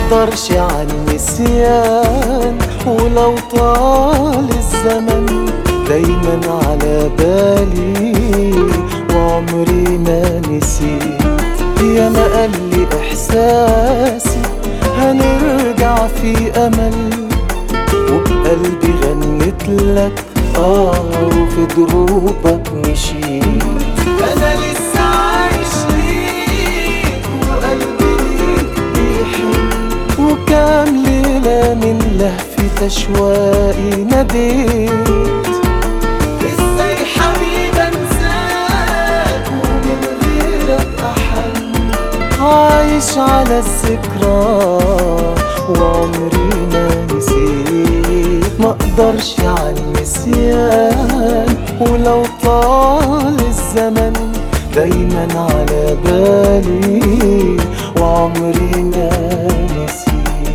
مقدرش على النسيان ولو طال الزمن دايما على بالي وعمري ما نسيت يا ما قال لي احساسي هنرجع في امل وبقلبي غنت لك اه وفي دروبك مشيت انا لسه عايش ليك وقلبي ليك بيحن وكام ليلة من لهفة أشواقي ناديت ازاي حبيب انساك ومن غيرك احن عايش على الذكرى وعمري ما نسيت مقدرش على النسيان ولو طال الزمن دايما على بالي وعمري ما نسيت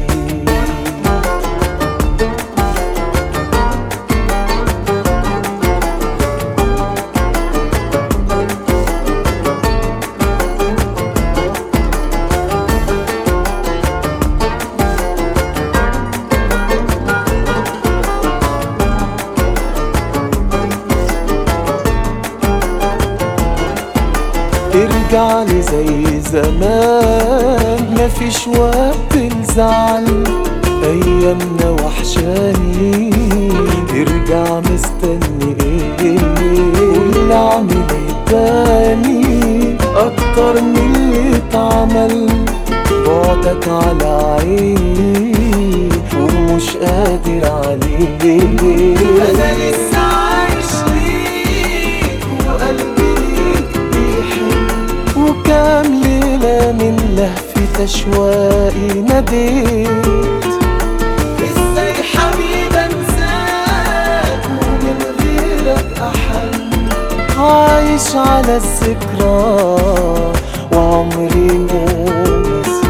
ارجع لي زي زمان مفيش وقت الزعل ايامنا وحشاني ارجع مستني ايه واللي اعمل ايه تاني اكتر من اللي اتعمل بعدك على عيني ومش قادر عليه انا لسه عايش ليك وقلبي ليك بيحن وكام ليلة من لهفة أشواقي ناديت ازاي حبيب انساك ومن غيرك احن عايش على الذكرى وعمري ما نسيت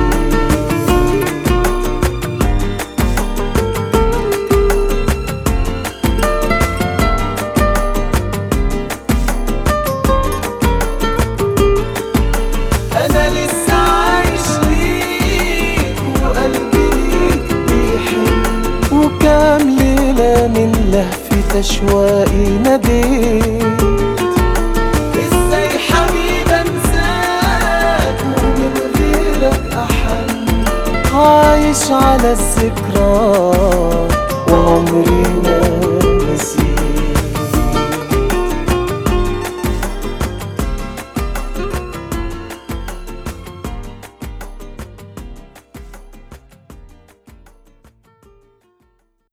انا لسه عايش ليك وقلبي ليك بيحن وكام ليلة من لهفة أشواقي ناديت ازاي حبيب انساك ومن غيرك احن عايش على الذكرى وعمري ما